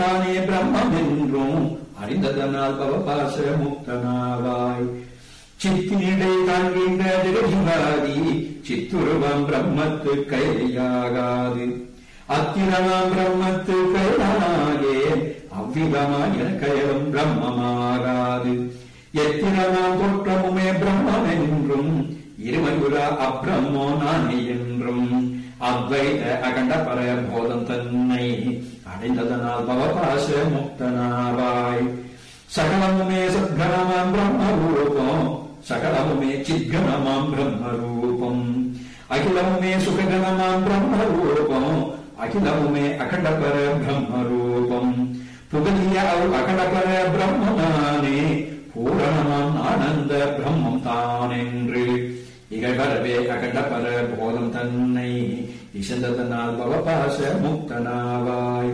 தானே பிரம்மம் என்றும் அறிந்ததனால் பவபாச முக்தனாவாய் சித்தினிடை காண்கின்ற ஜெகதிவாதி சித்துருவம் பிரம்மத்து கையாகாது அத்திரமாம் பிரம்மத்து கையாகே அவ்விதமாய் என கயலும் பிரம்மமாகாது எத்திரமாம் தோற்றமுமே பிரம்மம் என்றும் இருமையுரா அப்ரம்மோ நானே என்றும் அத்வைத அகண்ட பர போதம் தன்னை அடைந்ததனால் பவபாச முக்தனாவாய் சகலமுமே சத்கணமாம் பிரம்மரூபம் சகலமுமே சித்கணமாம் பிரம்மரூபம் அகிலமுமே சுககணமாம் பிரம்மரூபம் அகிலமுமே அகண்டபர பிரம்மரூபம் புகழிய அவ் அகண்டபர பிரம்மனானே பூரணமாம் ஆனந்த பிரம்மம் தானென்று இகழ்வரவே அகண்டபர போதம் தன்னை இசந்ததனால் பவபாச முக்தனாவாய்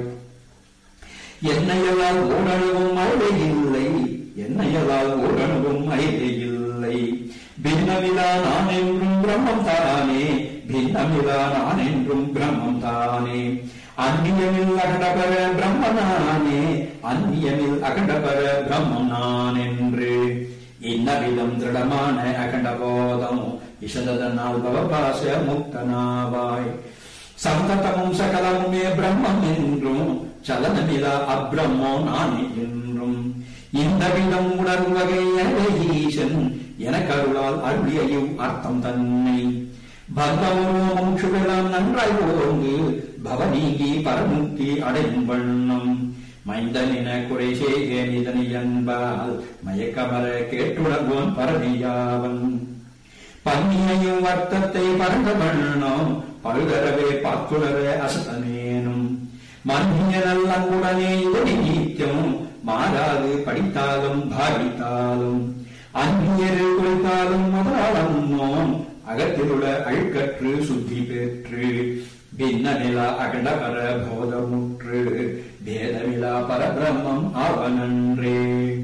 என்னையலால் ஓரணுவும் அழுதை இல்லை என்னையலால் ஓரணுவும் அழுதை இல்லை பின்னமிலா நான் என்றும் பிரம்மம் தானே பின்னமிலா நான் என்றும் பிரம்மம் தானே அந்நியமில் அகண்டபர பிரம்மனானே அந்நியமில் அகண்டபர பிரம்மம் நான் என்று இன்னவிதம் திருடமான அகண்ட போதம் இசந்ததனால் பவபாச முக்தனாவாய் சந்ததமும் சகலமுமே பிரம்மம் என்றும் சலனமிலா அப்ரம்மோ நானே என்றும் இந்த விதம் உணர்வகை ஈசன் எனக்கு அருளால் அருளியையும் அர்த்தம் தன்னை பந்தமும் சுகலாம் நன்றாய் ஓங்கு பவநீகி பரமுக்தி அடையும் வண்ணம் மைந்தனின குறை செய்கேன் இதனை என்பால் மயக்கமர கேட்டுணர்வோன் பரவியாவன் பன்னியையும் வர்த்தத்தை பரந்த வண்ணம் பழுதரவே பார்த்துணர அசதனேனும் மன்னிய நல்லங்குடனே இதனை நீத்தியம் மாறாது படித்தாலும் பாவித்தாலும் அந்நியர் குறித்தாலும் முதலாளம் அகத்திலுள்ள அழுக்கற்று சுத்தி பெற்று பின்ன நிலா அகண்டபர போதமுற்று பேதமிலா பரபிரம்மம் ஆவனன்றே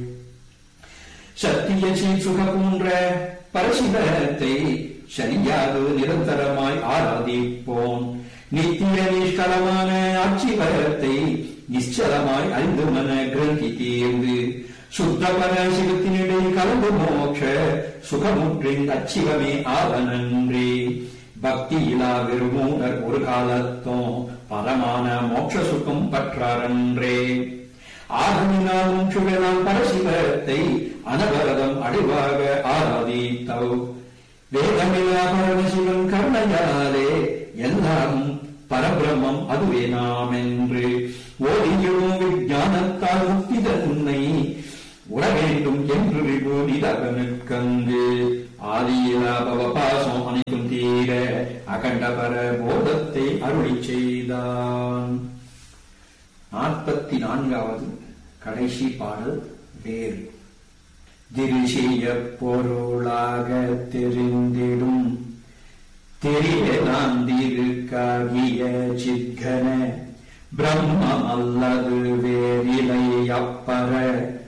சத்திய சுக போன்ற பரசிவத்தை சரியாக நிரந்தரமாய் ஆராதிப்போம் நித்திய நிஷ்கலமான ஆட்சிவரத்தை நிச்சலமாய் அறிந்து மன கிரந்தி தீர்ந்து சுத்தபர சிவத்தினிடை கலந்து மோட்ச சுகமுற்றின் அச்சிவமே ஆவனன்றே பக்தியிலா வெறுமூடர் ஒரு காலத்தும் பரமான மோட்ச சுகம் பற்றாரன்றே ஆகமினாலும் சுகலாம் பரசிவத்தை அனவரதம் அடைவாக ஆராதித்தவ் வேதமில்லா பரமசிவன் கருணையாலே எல்லாம் பரபிரம்மம் அதுவே நாம் என்று ஓடியும் விஞ்ஞானத்தால் முக்தி தன்னை உற வேண்டும் என்று விபூதிதகனுக்கங்கு ஆதியிலா பவபாசம் அனைத்தும் தீர அகண்டபர போதத்தை அருளி செய்தான் நாற்பத்தி நான்காவது கடைசி பாடல் வேறு திரிசிய பொருளாக தெரிந்திடும் தெரியலாந்திருக்காகிய சித்கன பிரம்மம் அல்லது வேறிலை அப்பற